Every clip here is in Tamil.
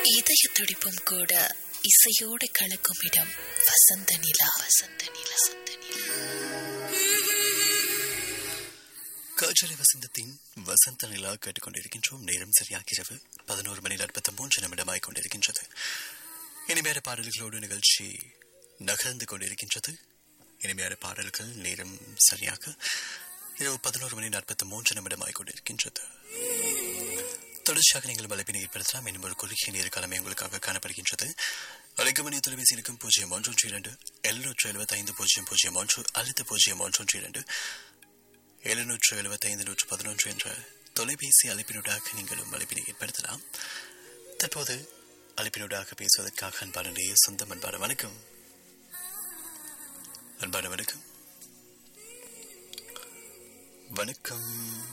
இதய துடிப்பும் கூட இசையோடு கலக்கும் இடம் வசந்த நிலா வசந்த நிலா வசந்த நிலா காற்றலை வசந்தத்தின் வசந்த நிலா கேட்டுக்கொண்டிருக்கின்றோம் நேரம் சரியாக இரவு பதினோரு மணி நாற்பத்தி மூன்று நிமிடமாய் கொண்டிருக்கின்றது இனிமையான பாடல்களோடு நிகழ்ச்சி நகர்ந்து கொண்டிருக்கின்றது இனிமையான பாடல்கள் நேரம் சரியாக இரவு பதினோரு மணி நாற்பத்தி மூன்று நிமிடமாய் கொண்டிருக்கின்றது தொடர்ச்சியாக நீங்கள் வலைப்பினை ஏற்படுத்தலாம் இன்னும் ஒரு குறுகிய நேர காலமே உங்களுக்காக காணப்படுகின்றது அழைக்கமணி தொலைபேசி இருக்கும் பூஜ்ஜியம் ஒன்றொன்று இரண்டு எழுநூற்று எழுபத்தி ஐந்து பூஜ்ஜியம் பூஜ்ஜியம் ஒன்று அல்லது பூஜ்ஜியம் ஒன்றொன்று இரண்டு எழுநூற்று எழுபத்தைந்து நூற்று பதினொன்று என்ற தொலைபேசி அழைப்பினூடாக நீங்களும் அழைப்பினை ஏற்படுத்தலாம் தற்போது அழைப்பினூடாக பேசுவதற்காக அன்பான நேய சொந்தம் அன்பான வணக்கம் அன்பான வணக்கம் வணக்கம்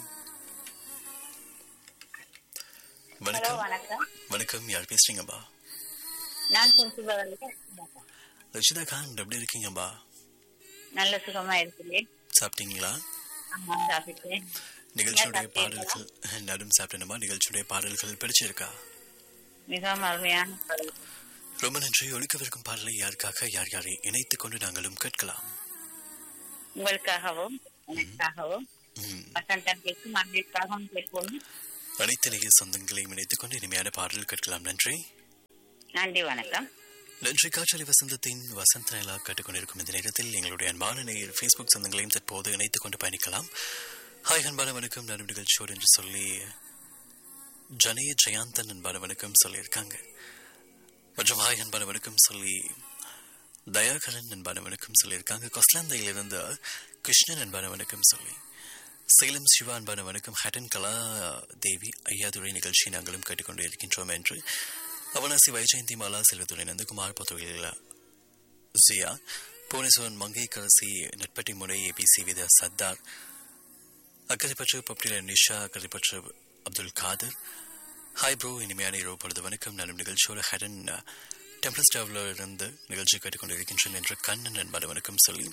ஹலோ வணக்கம் வணக்கம் வணக்கம் யார் பேசுறீங்கப்பா நான் பிரின்சிபல் ரஷிதா கான் எப்படி இருக்கீங்கப்பா நல்ல சுகமா இருக்கிறேன் சாப்பிட்டீங்களா ஆமா சாப்பிட்டேன் நிகழ்ச்சியுடைய சாப்பிட்டீங்களா? பாடல்கள் நடும் சாப்பிட்டேனுமா நிகழ்ச்சியுடைய பாடல்கள் பிடிச்சிருக்கா மிகவும் அருமையான பாடல். ரொம்ப நன்றி ஒழிக்கவிருக்கும் பாடலை யாருக்காக யார் யாரை இணைத்துக் கொண்டு நாங்களும் கேட்கலாம் உங்களுக்காகவும் எனக்காகவும் ம். வசந்தம் கேட்கும் அன்பிற்காகவும் கேட்போம் அனைத்து நேய சொந்தங்களையும் இணைத்துக் கொண்டு இனிமையான பாடல் கேட்கலாம் நன்றி நன்றி வணக்கம் நன்றி காற்றலை வசந்தத்தின் வசந்த நிலா கேட்டுக்கொண்டிருக்கும் இந்த நேரத்தில் எங்களுடைய அன்பான நேயர் ஃபேஸ்புக் சொந்தங்களையும் தற்போது இணைத்துக் கொண்டு பயணிக்கலாம் ஹாய் அன்பான வணக்கம் நான் நிகழ்ச்சியோடு என்று சொல்லி ஜனய ஜெயாந்தன் அன்பான வணக்கம் சொல்லியிருக்காங்க மற்றும் ஹாய் அன்பான வணக்கம் சொல்லி தயாகரன் அன்பான வணக்கம் சொல்லியிருக்காங்க கொஸ்லாந்தையிலிருந்து கிருஷ்ணன் அன்பான வணக்கம் சொல்லி சேலம் சிவா அன்பான வணக்கம் ஹட்டன் கலா தேவி ஐயாதுரை நிகழ்ச்சி நாங்களும் கேட்டுக்கொண்டு இருக்கின்றோம் என்று அவனாசி வைஜெயந்தி மாலா செல்வத்துறை நந்தகுமார் பத்துவையில் ஜியா புவனேஸ்வரன் மங்கை கரசி நட்பட்டி முறை ஏபிசி வித சர்தார் அக்கறைப்பற்று பப்டில நிஷா அக்கறைப்பற்று அப்துல் காதர் ஹாய் ப்ரோ இனிமையான இரவு பொழுது வணக்கம் நானும் நிகழ்ச்சியோட ஹடன் டெம்பிள் ஸ்டாவ்ல இருந்து நிகழ்ச்சி கேட்டுக்கொண்டிருக்கின்றேன் என்று கண்ணன் அன்பான வணக்கம் சொல்லி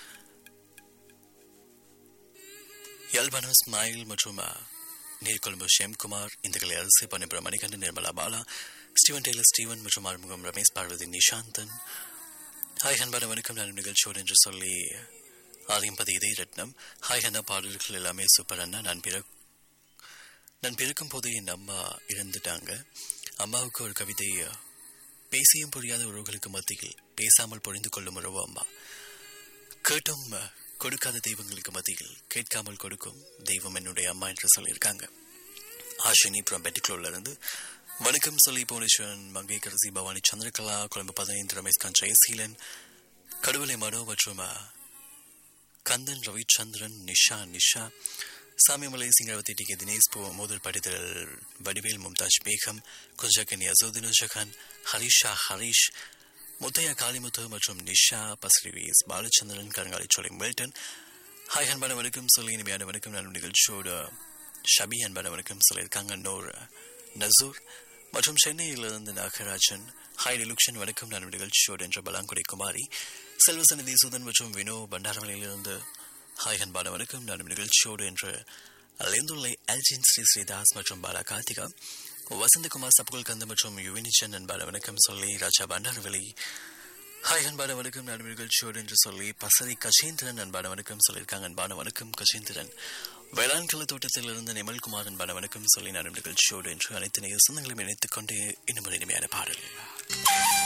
யாழ்ப்பாணம் ஸ்மைல் மற்றும் அஹ், நீர்கொழும்பு ஷேம்குமார் இந்த கலை அரசு பணிபுரம் Manikandan Nirmala Bala Steven Taylor Steven மற்றும் ஆறுமுகம் ரமேஷ் பார்வதி நிஷாந்தன் ஹாய் அன்பான வணக்கம் நான் நிகழ்ச்சியோடு என்று சொல்லி ஆரியம்பதி இதய ரத்னம் ஹாய் அண்ணா பாடல்கள் எல்லாமே சூப்பர் அண்ணா நான் பிற நான் பிறக்கும் போது என் அம்மா இறந்துட்டாங்க அம்மாவுக்கு ஒரு கவிதை பேசியும் புரியாத உறவுகளுக்கு மத்தியில் பேசாமல் புரிந்து கொள்ளும் உறவு அம்மா கேட்டும் அஹ், கொடுக்காத தெய்வங்களுக்கு மத்தியில் கேட்காமல் கொடுக்கும் தெய்வம் என்னுடைய அம்மா என்று சொல்லியிருக்காங்க ஆஷினி அப்புறம் பெட்டிக்ளோர்ல இருந்து வணக்கம் சொல்லி புவனேஸ்வரன் மங்கை கரசி பவானி சந்திரகலா கொழும்பு பதினைந்து ரமேஷ் கான் ஜெயசீலன் கடுவலை மனோ மற்றும் அஹ், கந்தன் ரவிச்சந்திரன் நிஷா நிஷா சாமிமலை சிங்கரவதி டி கே தினேஷ் போ மோதல் படித்தல் வடிவேல் மும்தாஜ் பேகம் குஜகனி அசோதின் ஜகான் ஹரிஷா ஹரிஷ் முத்தையா காளிமுத்து மற்றும் நிஷா பஸ்ரிவேஸ் பாலச்சந்திரன் கருங்காலி சோலை மில்டன் ஹாய் அன்பான வணக்கம் சொல்லி இனிமையான வணக்கம் நான் நிகழ்ச்சியோட ஷபி அன்பான வணக்கம் சொல்லியிருக்காங்க நூர் நசூர் மற்றும் சென்னையிலிருந்து நாகராஜன் ஹாய் நிலுக்ஷன் வணக்கம் நான் நிகழ்ச்சியோடு என்ற பலாங்குடி குமாரி செல்வசநிதி சுதன் மற்றும் வினோ பண்டாரமலையிலிருந்து ஹாய் அன்பான வணக்கம் நான் நிகழ்ச்சியோடு என்று அலேந்துள்ளை அல்ஜின் ஸ்ரீ ஸ்ரீதாஸ் மற்றும் பாலா கார்த்திகா வசந்தகுமார் சப்புகல் கந்த மற்றும் யுவினிச்சன் அன்பான வணக்கம் சொல்லி ராஜா பண்டாரவலி ஹாய் அன்பான வணக்கம் நான் நிகழ்ச்சியோடு என்று சொல்லி பசரி கஜேந்திரன் அன்பான வணக்கம் சொல்லியிருக்காங்க அன்பான வணக்கம் கஜேந்திரன் வேளாண் கல தோட்டத்திலிருந்து நிமல்குமார் அன்பான வணக்கம் சொல்லி நான் நிகழ்ச்சியோடு என்று அனைத்து நேர சொந்தங்களையும் இணைத்துக் கொண்டு இன்னும் ஒரு இனிமையான பாடல்